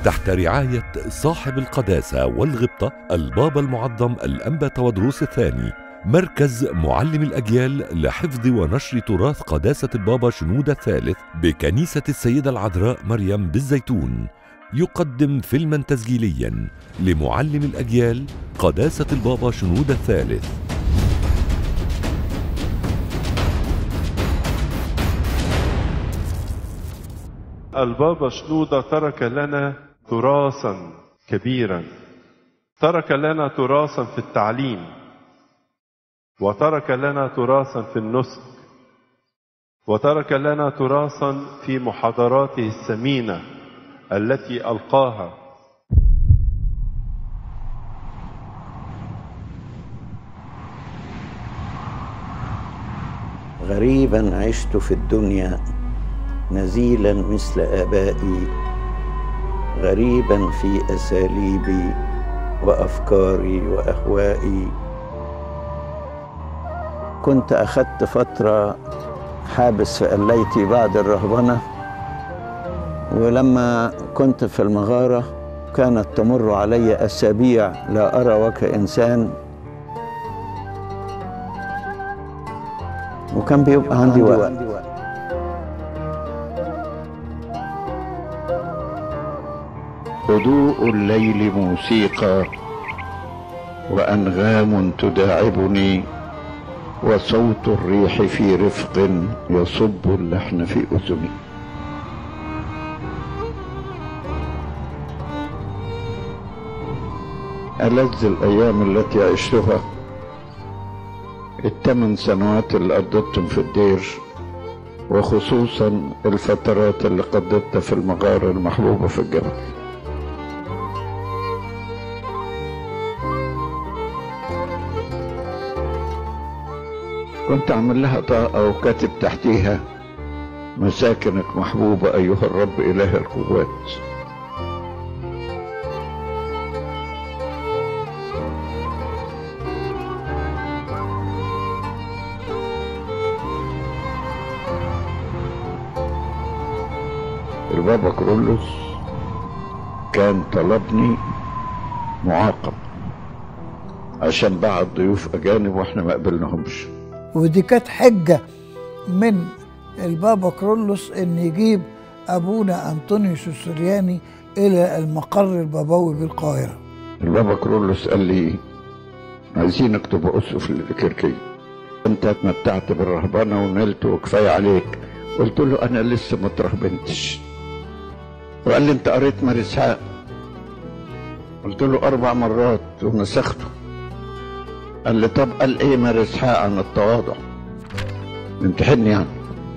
تحت رعاية صاحب القداسة والغبطة البابا المعظم الأنبا تودروس الثاني مركز معلم الأجيال لحفظ ونشر تراث قداسة البابا شنودة الثالث بكنيسة السيدة العذراء مريم بالزيتون يقدم فيلما تسجيليا لمعلم الأجيال قداسة البابا شنودة الثالث البابا شنودة ترك لنا تراثا كبيرا ترك لنا تراثا في التعليم وترك لنا تراثا في النسك وترك لنا تراثا في محاضراته الثمينه التي القاها غريبا عشت في الدنيا نزيلا مثل ابائي غريبا في اساليبي وافكاري واهوائي كنت اخذت فتره حابس في قليتي بعد الرهبنه ولما كنت في المغاره كانت تمر علي اسابيع لا ارى وجه انسان وكان بيبقى عندي وقت هدوء الليل موسيقى وانغام تداعبني وصوت الريح في رفق يصب اللحن في اذني ألذ الأيام التي عشتها الثمان سنوات اللي قضيتهم في الدير وخصوصا الفترات اللي قضيتها في المغارة المحبوبة في الجبل كنت عامل لها طاقة وكاتب تحتيها مساكنك محبوبة أيها الرب إله القوات البابا كرولوس كان طلبني معاقب عشان بعت ضيوف أجانب وإحنا ما قبلناهمش ودي كانت حجة من البابا كرولوس ان يجيب ابونا انطونيوس السرياني الى المقر البابوي بالقاهرة البابا كرولوس قال لي عايزينك تبقى أسقف للكركية أنت اتمتعت بالرهبنة ونلت وكفاية عليك قلت له أنا لسه ما ترهبنتش وقال لي أنت قريت مار إسحاق قلت له أربع مرات ونسخته قال لي طب قال إيه مار إسحاق عن التواضع امتحني يعني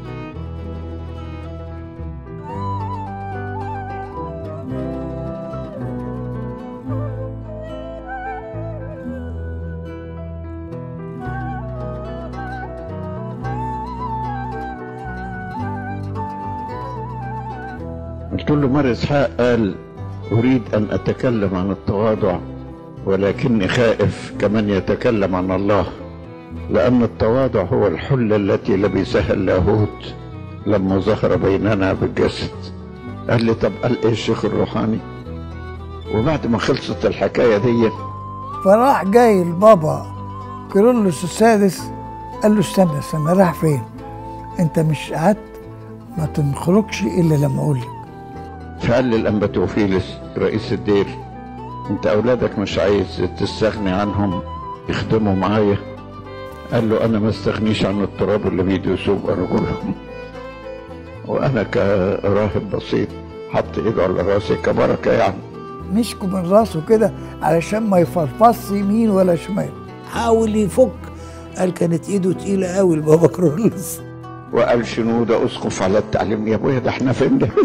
قلت له مار إسحاق قال أريد أن أتكلم عن التواضع ولكني خائف كمن يتكلم عن الله لأن التواضع هو الحلة التي لبسها اللاهوت لما ظهر بيننا بالجسد قال لي طب قال ايه الشيخ الروحاني وبعد ما خلصت الحكاية دي فراح جاي البابا كيرلس السادس قال له استنى استنى راح فين انت مش قعدت ما تخرجش الا لما اقول لك فقال لي الأنبا توفيلس رئيس الدير انت أولادك مش عايز تستغني عنهم يخدموا معايا قال له أنا ما استغنيش عن التراب اللي بيدوسوه بأرجلهم وأنا كراهب بسيط حط إيده على راسي كبركة يعني مسكه من راسه كده علشان ما يفرفصش يمين ولا شمال حاول يفك قال كانت ايده تقيله قوي البابا كرولوس وقال شنو ده اسقف على التعليم يا ابويا ده احنا فين ده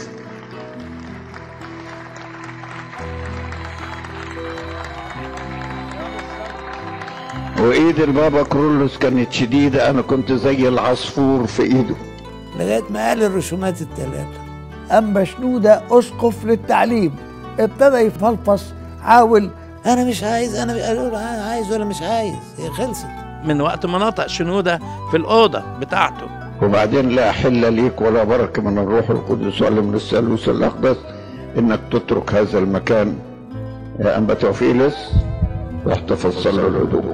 وايد البابا كرولوس كانت شديده انا كنت زي العصفور في ايده لغايه ما قال الرسومات الثلاثه اما شنوده اسقف للتعليم ابتدى يفلفص حاول انا مش عايز انا قالوا له أنا عايز ولا مش عايز هي خلصت من وقت ما نطق شنودة في الأوضة بتاعته وبعدين لا حل ليك ولا بركه من الروح القدس ولا من الثالوث الاقدس انك تترك هذا المكان يا انبا توفيلس رحت فصله الهدوء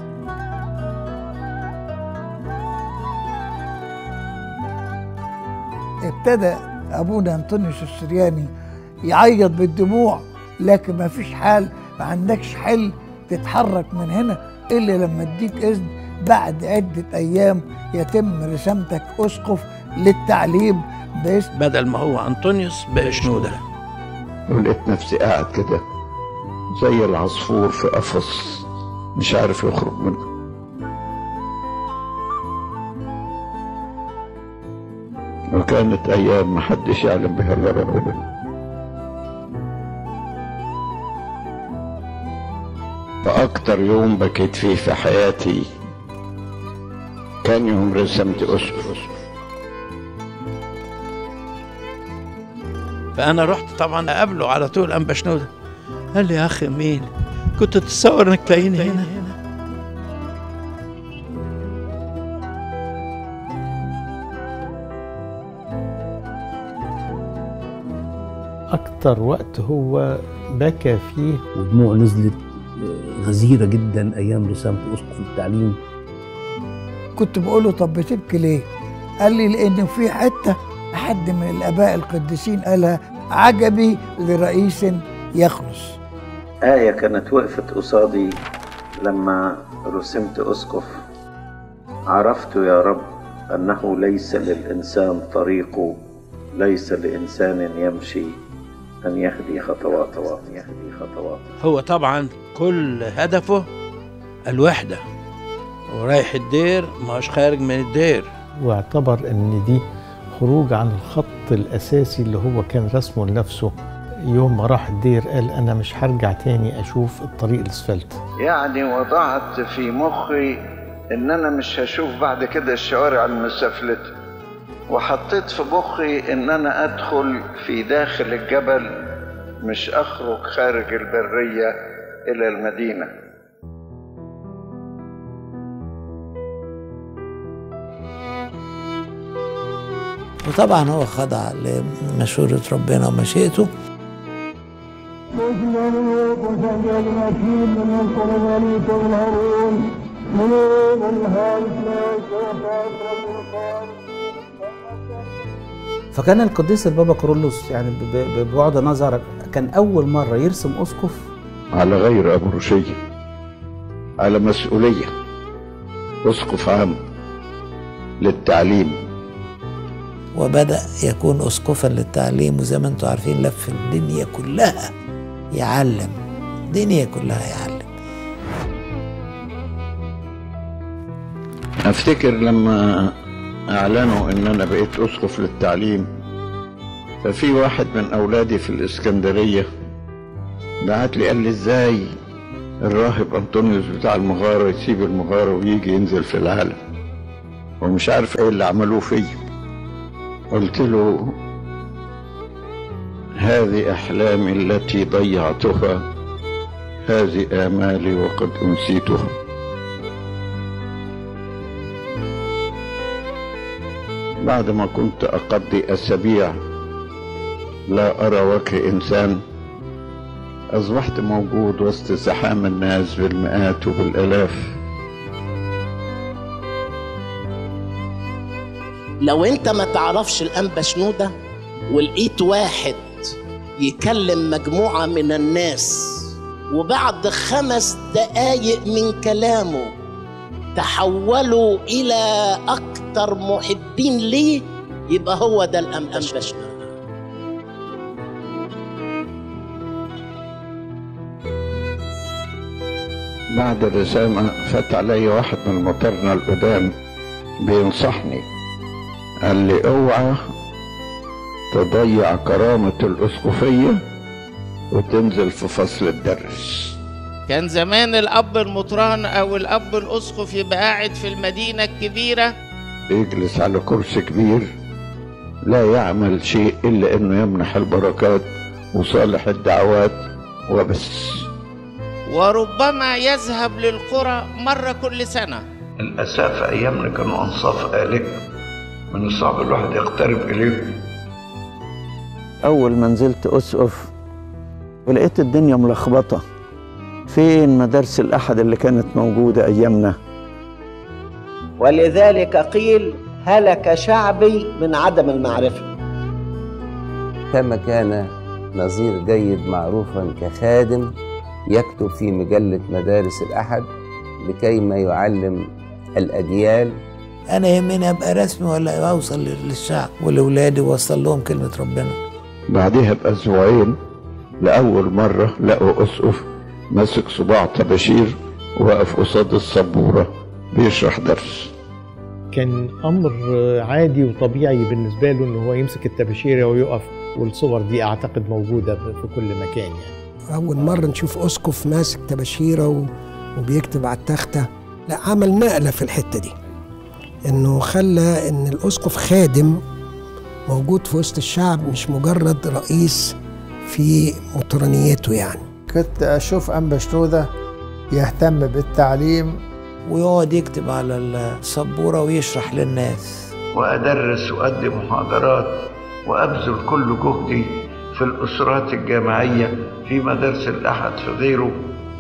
ابتدى ابونا انطونيوس السرياني يعيط بالدموع لكن ما فيش حال ما عندكش حل تتحرك من هنا الا لما اديك اذن بعد عده ايام يتم رسامتك اسقف للتعليم باسم بدل ما هو انطونيوس بقى شنوده ولقيت نفسي قاعد كده زي العصفور في قفص مش عارف يخرج منه وكانت ايام محدش يعلم بها الا ربنا فاكتر يوم بكيت فيه في حياتي كان يوم رسمت اسقف فانا رحت طبعا اقابله على طول انبا شنوده قال لي يا اخي مين كنت تتصور انك تلاقيني هنا أكتر وقت هو بكى فيه ودموع نزلت غزيرة جدا أيام رسامة أسقف التعليم كنت بقول له طب بتبكي ليه؟ قال لي لان في حته حد من الاباء القديسين قالها عجبي لرئيس يخلص آية كانت وقفت قصادي لما رسمت أسقف عرفت يا رب أنه ليس للإنسان طريق ليس لإنسان يمشي أن يهدي خطواته أن يهدي خطواته هو طبعا كل هدفه الوحده ورايح الدير ماش خارج من الدير واعتبر ان دي خروج عن الخط الاساسي اللي هو كان رسمه لنفسه يوم ما راح الدير قال انا مش هرجع تاني اشوف الطريق الاسفلت يعني وضعت في مخي ان انا مش هشوف بعد كده الشوارع المسفلته وحطيت في مخي ان انا ادخل في داخل الجبل مش اخرج خارج البريه الى المدينه وطبعا هو خضع لمشورة ربنا ومشيئته فكان القديس البابا كورولوس يعني ب- ب- ببعد نظر كان أول مرة يرسم أسقف على غير أبروشية على مسؤولية أسقف عام للتعليم وبدأ يكون أسقفا للتعليم وزي ما انتم عارفين لف الدنيا كلها يعلم الدنيا كلها يعلم أفتكر لما أعلنوا إن أنا بقيت أسقف للتعليم ففي واحد من أولادي في الإسكندرية بعت لي قال لي إزاي الراهب أنطونيوس بتاع المغارة يسيب المغارة ويجي ينزل في العالم ومش عارف إيه اللي عملوه فيا قلت له هذه أحلامي التي ضيعتها هذه آمالي وقد أنسيتها بعد ما كنت أقضي أسابيع لا أرى وجه إنسان أصبحت موجود وسط زحام الناس بالمئات وبالآلاف لو انت ما تعرفش الانبا شنودة ولقيت واحد يكلم مجموعة من الناس وبعد خمس دقايق من كلامه تحولوا إلى أكتر محبين ليه يبقى هو ده الأنبا شنودة بعد الرسامة فات علي واحد من المطرنة القدام بينصحني قال لي اوعى تضيع كرامة الأسقفية وتنزل في فصل الدرس كان زمان الأب المطران أو الأب الأسقف يبقى قاعد في المدينة الكبيرة يجلس على كرسي كبير لا يعمل شيء إلا إنه يمنح البركات وصالح الدعوات وبس وربما يذهب للقرى مرة كل سنة الأسافة أيامنا كانوا أنصاف آلهة من الصعب الواحد يقترب إليهم أول ما نزلت أسقف ولقيت الدنيا ملخبطة فين مدارس الأحد اللي كانت موجودة أيامنا ولذلك قيل هلك شعبي من عدم المعرفة كما كان نظير جيد معروفا كخادم يكتب في مجلة مدارس الأحد لكي ما يعلم الأجيال انا يهمني ابقى رسمي ولا اوصل للشعب ولاولادي واوصل لهم كلمه ربنا بعديها بأسبوعين لأول مرة لقوا أسقف ماسك صباع طباشير واقف قصاد السبورة بيشرح درس كان امر عادي وطبيعي بالنسبه له ان هو يمسك الطباشيره ويقف والصور دي اعتقد موجوده في كل مكان يعني أول مرة نشوف أسقف ماسك طباشيرة و- وبيكتب على التختة لا عمل نقلة في الحتة دي إنه خلى إن الأسقف خادم موجود في وسط الشعب مش مجرد رئيس في مطرانيته يعني كنت أشوف أنبا شنودة يهتم بالتعليم ويقعد يكتب على السبوره ويشرح للناس وأدرس وأدي محاضرات وأبذل كل جهدي في الأسرات الجامعية في مدارس الأحد في غيره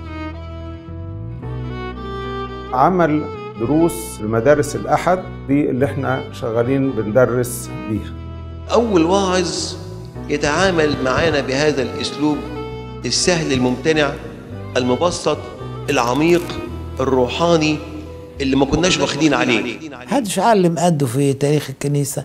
عمل دروس لمدارس الأحد دي اللي احنا شغالين بندرس بيها أول واعظ يتعامل معانا بهذا الأسلوب السهل الممتنع المبسط العميق الروحاني اللي ما كناش واخدين عليه محدش علم قده في تاريخ الكنيسه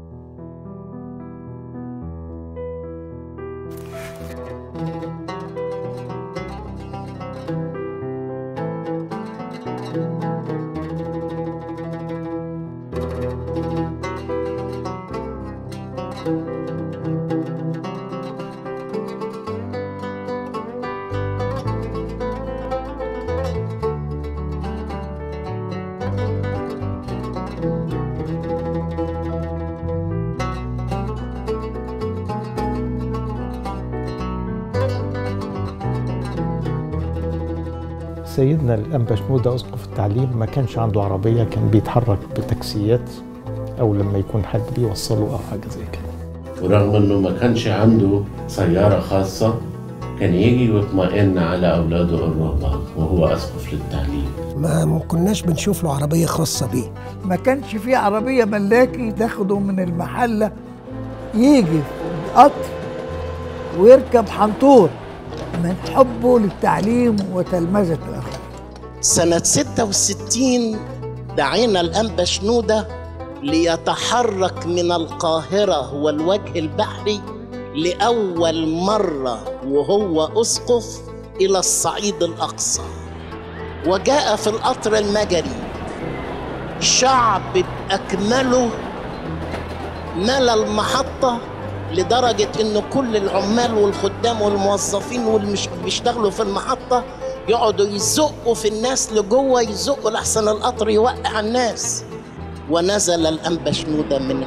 سيدنا الانبا شنودة اسقف التعليم ما كانش عنده عربيه كان بيتحرك بتاكسيات او لما يكون حد بيوصله او حاجه زي كده ورغم انه ما كانش عنده سيارة خاصة كان يجي ويطمئن على أولاده الرهبان وهو أسقف للتعليم ما ما كناش بنشوف له عربية خاصة بيه ما كانش في عربية ملاكي تاخده من المحلة يجي قطر ويركب حنطور من حبه للتعليم وتلمذة الآخر سنة 66 دعينا الأنبا شنودة ليتحرك من القاهرة والوجه البحري لأول مرة وهو أسقف إلى الصعيد الأقصى وجاء في القطر المجري شعب بأكمله ملا المحطة لدرجة إن كل العمال والخدام والموظفين واللي مش بيشتغلوا في المحطة يقعدوا يزقوا في الناس لجوه يزقوا لحسن القطر يوقع الناس ونزل الأنبا شنودة منه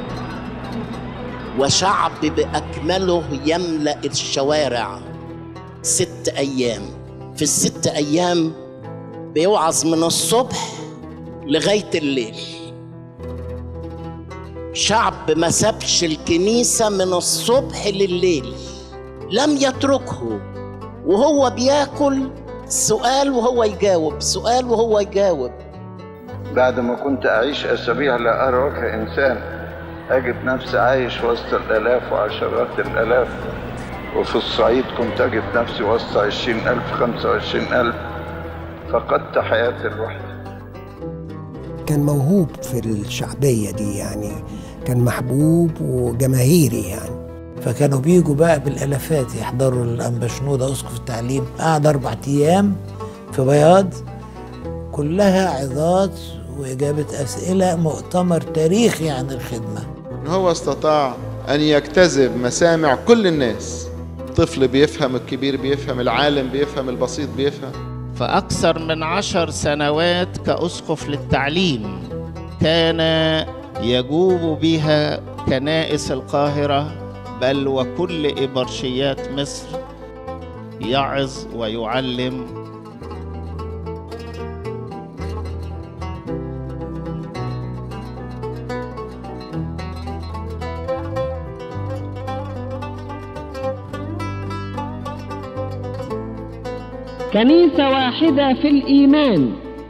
وشعب بأكمله يملأ الشوارع ست أيام في الست أيام بيوعظ من الصبح لغاية الليل شعب ما سابش الكنيسة من الصبح لليل لم يتركه وهو بياكل سؤال وهو يجاوب سؤال وهو يجاوب بعد ما كنت أعيش أسابيع لا أرى وجه إنسان أجد نفسي عايش وسط الآلاف وعشرات الآلاف وفي الصعيد كنت أجد نفسي وسط عشرين ألف خمسة وعشرين ألف فقدت حياتي الوحدة كان موهوب في الشعبية دي يعني كان محبوب وجماهيري يعني فكانوا بيجوا بقى بالالافات يحضروا الانبا شنودة اسقف التعليم قعد اربع ايام في بياض كلها عظات واجابه اسئله مؤتمر تاريخي عن الخدمه هو استطاع أن يجتذب مسامع كل الناس طفل بيفهم الكبير بيفهم العالم بيفهم البسيط بيفهم فأكثر من عشر سنوات كأسقف للتعليم كان يجوب بها كنائس القاهرة بل وكل إبرشيات مصر يعظ ويعلم كنيسة واحدة في الإيمان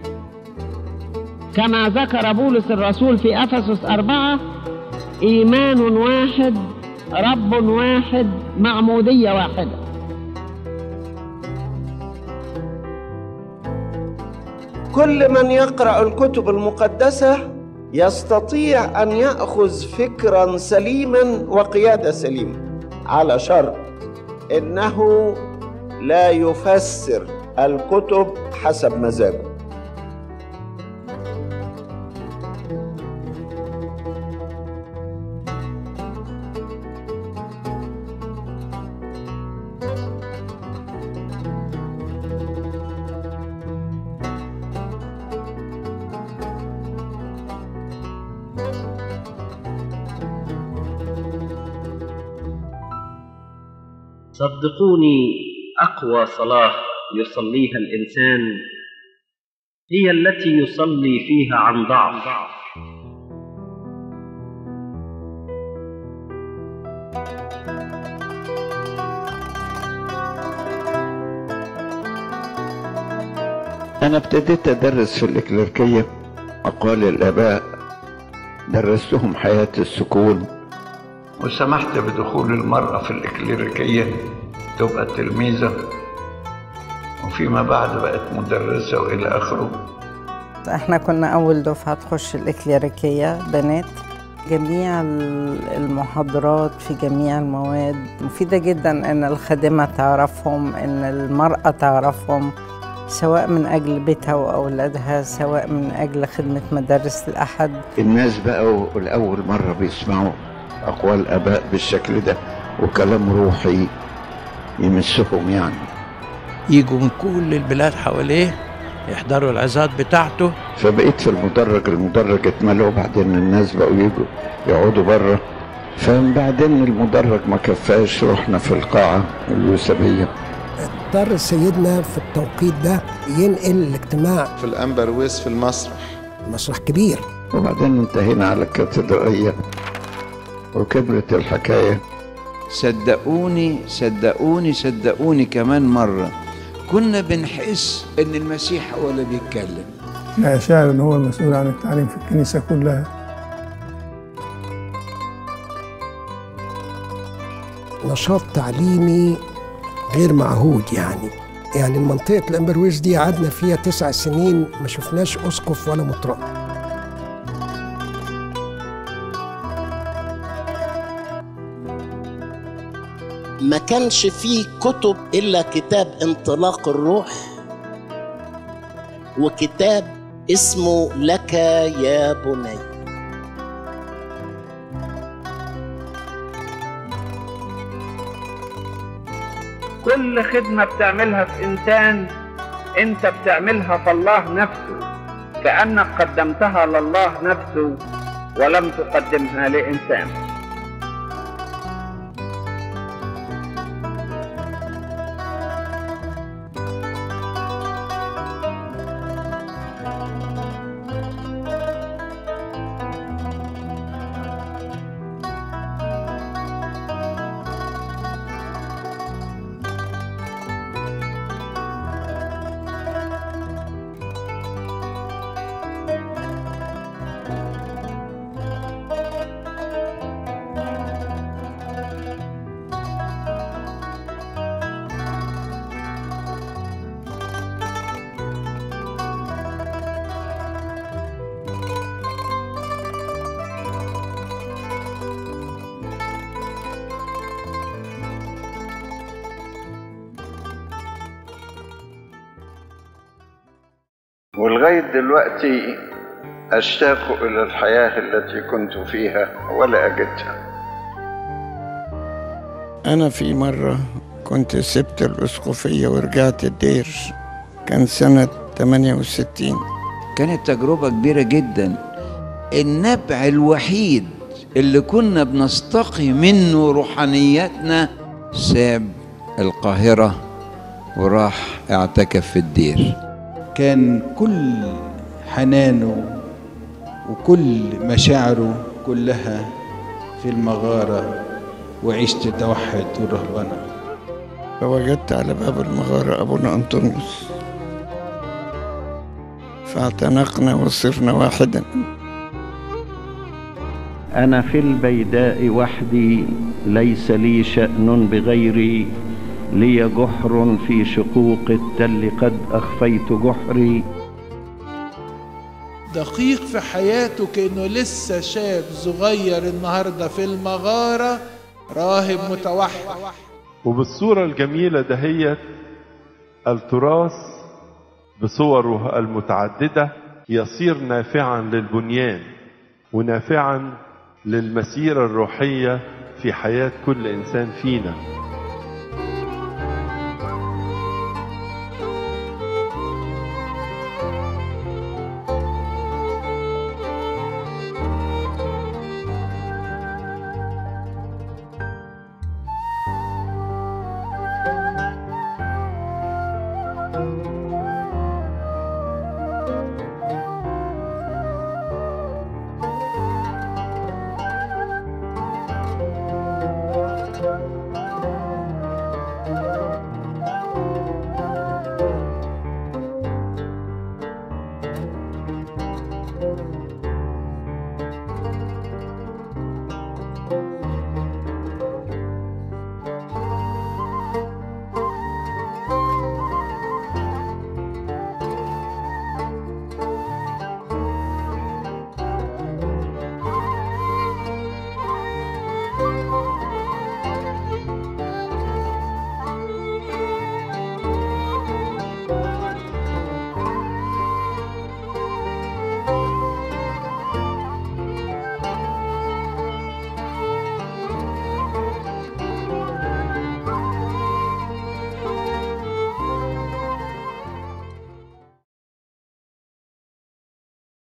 كما ذكر بولس الرسول في أفسس أربعة إيمان واحد رب واحد معمودية واحدة كل من يقرأ الكتب المقدسة يستطيع أن يأخذ فكرا سليما وقيادة سليمة على شرط إنه لا يفسر الكتب حسب مزاجه صدقوني اقوى صلاه يصليها الانسان هي التي يصلي فيها عن ضعف أنا ابتديت أدرس في الإكليركية أقوال الآباء درستهم حياة السكون وسمحت بدخول المرأة في الإكليريكية تبقى تلميذة وفيما بعد بقت مدرسة وإلى آخره احنا كنا أول دفعة تخش الإكليريكية بنات جميع المحاضرات في جميع المواد مفيدة جدا إن الخادمة تعرفهم إن المرأة تعرفهم سواء من أجل بيتها وأولادها سواء من أجل خدمة مدارس الأحد الناس بقوا لأول مرة بيسمعوا أقوال آباء بالشكل ده وكلام روحي يمسهم يعني يجوا من كل البلاد حواليه يحضروا العظات بتاعته فبقيت في المدرج المدرج اتملى وبعدين الناس بقوا يجوا يقعدوا بره فبعدين المدرج ما كفاش رحنا في القاعة اليوسفية اضطر سيدنا في التوقيت ده ينقل الاجتماع في الأنبرويس في المسرح مسرح كبير وبعدين انتهينا على الكاتدرائية وكبرت الحكاية صدقوني صدقوني صدقوني كمان مرة كنا بنحس ان المسيح هو اللي بيتكلم لا شاعر ان هو المسؤول عن التعليم في الكنيسة كلها نشاط تعليمي غير معهود يعني يعني منطقة الأمبرويز دي قعدنا فيها تسع سنين ما شفناش أسقف ولا مطران ما كانش فيه كتب إلا كتاب انطلاق الروح وكتاب اسمه لك يا بني كل خدمة بتعملها في إنسان أنت بتعملها في الله نفسه كأنك قدمتها لله نفسه ولم تقدمها لإنسان ولغاية دلوقتي أشتاق إلى الحياة التي كنت فيها ولا أجدها أنا في مرة كنت سبت الأسقفية ورجعت الدير كان سنة 68 كانت تجربة كبيرة جدا النبع الوحيد اللي كنا بنستقي منه روحانياتنا ساب القاهرة وراح اعتكف في الدير كان كل حنانه وكل مشاعره كلها في المغارة وعيش تتوحد والرهبنة فوجدت على باب المغارة أبونا أنطونيوس فاعتنقنا وصرنا واحدا أنا في البيداء وحدي ليس لي شأن بغيري لي جحر في شقوق التل قد أخفيت جحري دقيق في حياته كأنه لسه شاب صغير النهاردة في المغارة راهب متوحد وبالصورة الجميلة دهيت التراث بصوره المتعددة يصير نافعا للبنيان ونافعا للمسيرة الروحية في حياة كل إنسان فينا